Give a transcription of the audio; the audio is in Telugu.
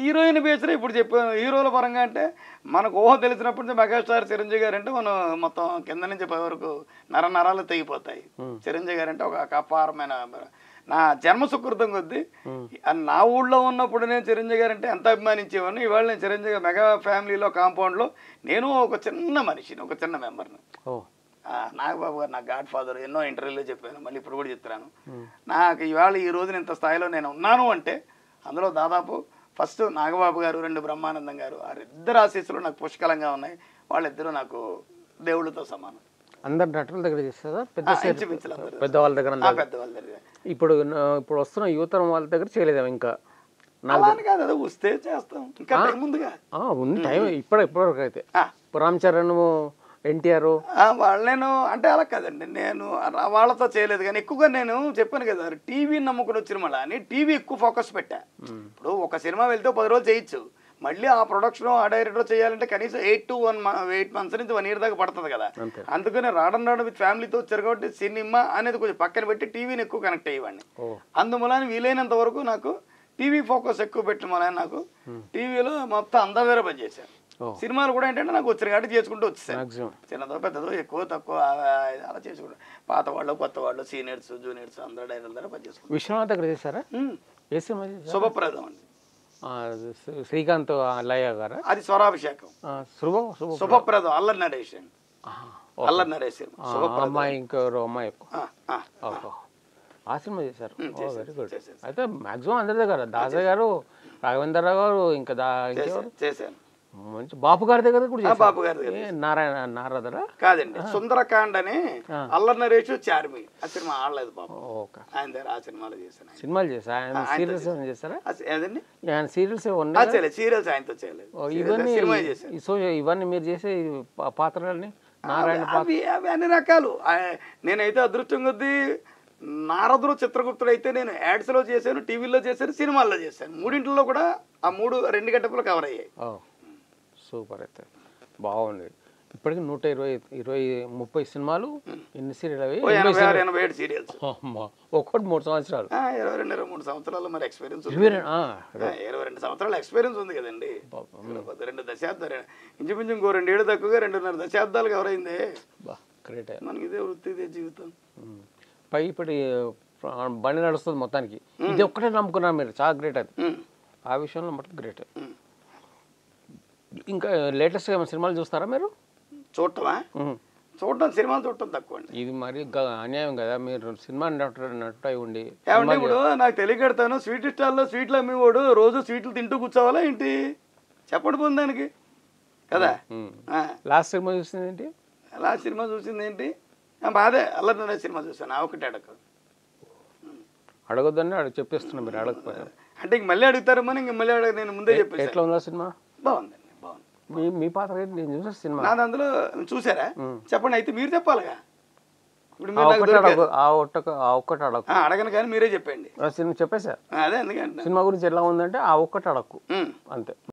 హీరోయిన్ బేస్లో ఇప్పుడు చెప్పాను హీరోల పరంగా అంటే మనకు ఊహ తెలిసినప్పటి నుంచి మెగాస్టార్ చిరంజీవి గారు అంటే మనం మొత్తం కింద నుంచి పై వరకు నర నరాలు తెగిపోతాయి చిరంజీవి గారు అంటే ఒక అపారమైన నా జన్మ సుకృతం కొద్దీ ఆ నా ఊళ్ళో ఉన్నప్పుడు నేను చిరంజీవి గారు అంటే ఎంత అభిమానించేవాడిని ఇవాళ నేను చిరంజీవి గారు మెగా ఫ్యామిలీలో కాంపౌండ్లో నేను ఒక చిన్న మనిషిని ఒక చిన్న మెంబర్ని ఓ ఆ, నాగబాబు గారు నా గాడ్ ఫాదర్ ఎన్నో ఇంటర్వ్యూలో చెప్పాను మళ్ళీ ఇప్పుడు కూడా చెప్తున్నాను నాకు ఇవాళ ఈ రోజున ఇంత స్థాయిలో నేను ఉన్నాను అంటే అందులో దాదాపు ఫస్ట్ నాగబాబు గారు రెండు బ్రహ్మానందం గారు వారిద్దరు ఆశీస్సులు నాకు పుష్కలంగా ఉన్నాయి వాళ్ళిద్దరూ నాకు దేవుళ్ళతో సమానం అందరు నటుల దగ్గర చేస్తారా పెద్ద ఆ, సెట్ ఇంచుమించులు అందరూ. పెద్దవాళ్ళ దగ్గర ఆ అందరు? పెద్దవాళ్ళ దగ్గర ఇప్పుడు నా- ఇప్పుడు వస్తున్న యువతరం వాళ్ళ దగ్గర చేయలేదేమో ఇంకా అలా అని కాదు అదే వస్తే చేస్తాం ఇంకా టైం ముందుగా ఆ, ఉంది టైం ఇప్పుడు ఇప్పటివరకు అయితే ఆ, ఇప్పుడు రామ్ చరణ్ ఎన్టీఆర్ ఆ, వాళ్ళు నేను అంటే అలా కదండి నేను రా- వాళ్ళతో చేయలేదు కానీ ఎక్కువగా నేను చెప్పాను కదా టీవీ నమ్ముకుని వచ్చిన మళ్ళీ అని టీవీ ఎక్కువ ఫోకస్ పెట్టా ఇప్పుడు ఒక సినిమా వెళ్తే పది రోజులు చేయొచ్చు మళ్ళీ ఆ ప్రొడక్షన్ ఆ డైరెక్టర్ చేయాలంటే కనీసం eight to one eight months నుంచి వన్ ఇయర్ దాకా పడుతుంది కదా అంతే. అందుకని రావడం రావడం విత్ ఫ్యామిలీతో వచ్చారు కాబట్టి సినిమా అనేది కొంచెం పక్కన పెట్టి టీవీని ఎక్కువ కనెక్ట్ అయ్యేవాడిని ఓ అందువలన వీలైనంత వరకు నాకు టీవీ ఫోకస్ ఎక్కువ పెట్టిన వలన నాకు టీవీలో మొత్తం అందరూ వేరే పనిచేశాను ఓ. సినిమాలు కూడా ఏంటంటే నాకు వచ్చిన కాబట్టి చేసుకుంటూ వచ్చేసాను మాక్సిమం చిన్నదో పెద్దదో ఎక్కువ తక్కువ ఆ, అలా చేసుకుంటాం పాత వాళ్ళు కొత్త వాళ్ళు సీనియర్స్ జూనియర్స్ అందరూ డైరెక్టర్ దగ్గర పనిచేసుకుంటాం విశ్వనాథ్ దగ్గర చేశారా ఉమ్, ఏ సినిమా చేశారు శుభప్రదం అండి ఆ, శ్రీ- శ్రీకాంత్ లయ గారా అది స్వరాభిషేకం ఆ, శుభ శుభ శుభప్రదం అల్లరి నరేష్ అండి ఆహా. అల్లరి నరేష్ సినిమా ఆ, శుభప్రదం అమ్మాయి ఇంకెవరో అమ్మాయి ఎక్కువ ఆ, ఆ, ఓహో ఆ సినిమా చేశారు వెరీ గుడ్ చేశాను. అయితే మాక్సిమం అందరి దగ్గర దాసయ్య గారు రాఘవేంద్రరావు గారు ఇంకా దా ఇంకెవరు చేశాను చేశాను మంచి బాపు గారి దగ్గర కూడా ఆ, చేశారు బాబు గారి దగ్గర ఏ, నారాయణ నారదరా కాదండి సుందరకాండ్ అని అల్లరి నరేష్ చార్మి ఆ సినిమా ఆడలేదు బాబు ఓకే ఆయన దగ్గర ఆ సినిమాలో చేశాను ఆయన. సినిమాలు చేశారు ఆయన ఆయనతో సీరియల్స్ ఏమైనా చేశారా ఆ సి- ఏదండి ఆయన సీరియల్స్ ఆ, ఉన్నాయి చేయలేదు సీరియల్స్ ఆయనతో చేయలేదు Serials ఇవన్నీ సినిమా చేశాను ఈ సో ఇవన్నీ మీరు చేసే ఈ పా- పాత్రలన్నీ నారాయణ అవి- అవి అవి అన్ని రకాలు ఆ, నేనైతే అదృష్టం కొద్దీ నారదుడు చిత్రగుప్తుడు అయితే నేను యాడ్స్లో చేశాను టీవీలో చేశాను సినిమాల్లో చేశాను మూడింటిలో కూడా ఆ మూడు రెండు గంటలు కవర్ అయ్యాయి ఓ సూపర్ అయితే బాగుంది ఇప్పటికి నూట ఇరవై ఇరవై ముప్పై సినిమాలు ఎన్ని సీరియల్ అవి ఓ ఎనభై ఆరు ఎనభై ఏడు సీరియల్స్ అమ్మా, ఒక్కటి మూడు సంవత్సరాలు ఇరవై రెండు ఇరవై మూడు సంవత్సరాలు మరి ఎక్స్పీరియన్స్ ఉంది ఇరవై రెండు ఆ, ఆ, ఇరవై రెండు సంవత్సరాల ఎక్స్పీరియన్స్ ఉంది కదండి ఇప్పుడు రెండు దశాబ్దాలు ఇంచుమించు ఇంకో రెండేళ్ళు తక్కువగా రెండున్నర దశాబ్దాలు కవర్ అయిందే బా గ్రేట్ మనకి ఇదే వృత్తి ఇదే జీవితం పై ఇప్పుడు బండి నడుస్తుంది మొత్తానికి ఇది ఒక్కటే నమ్ముకున్నారు మీరు చాలా గ్రేట్ అది ఉమ్, ఆ విషయంలో మటుకు గ్రేట్ ఉమ్. ఇంకా లేటెస్ట్గా ఏమైనా సినిమాలు చూస్తారా మీరు చూడటమా ఉమ్. చూడటం సినిమాలు చూడటం తక్కువ అండి ఇది మరి గ- అన్యాయం కదా మీరు సినిమా నటు నటు అయి ఉండి ఏమంటే ఇప్పుడు నాకు తెలియకడతాను స్వీట్ స్టాల్లో స్వీట్లు అమ్మేవాడు రోజు స్వీట్లు తింటూ కూర్చోవాలా ఏంటి చెప్పండి పోను దానికి కదా ఉమ్. ఆ, లాస్ట్ సినిమా చూసింది ఏంటి అలా సినిమా చూసింది ఏంటి ఆ, బాధే అల్లరి నరేష్ సినిమా చూసాను ఆ ఒకటి అడగ అడగొద్దని అడుగు చెప్పేస్తున్నా మీరు అడగకపోయారు అంటే ఇంక మళ్ళీ అడుగుతారేమో ఇంక మళ్ళీ అడగ నేను ముందే చెప్పేసి ఎట్లా ఉందా సినిమా బాగుందండి బాగుంది మీ మీ పాత్ర ఏంటి నేను చూసా సినిమా నాది అందులో చూసారా చెప్పండి అయితే మీరు చెప్పాలిగా ఇప్పుడు ఆ మీరు నాకు ఒక్కటి దొరికారు. అడగ ఆ ఒక్క ఆ ఒక్కటి అడగకు ఆ, అడగను కానీ మీరే చెప్పండి ఆ సినిమా చెప్పేసా ఆ, అదే ఎందుకంటే సినిమా గురించి ఎలా ఉందంటే ఆ ఒక్కటి అడగకు ఉమ్. అంతే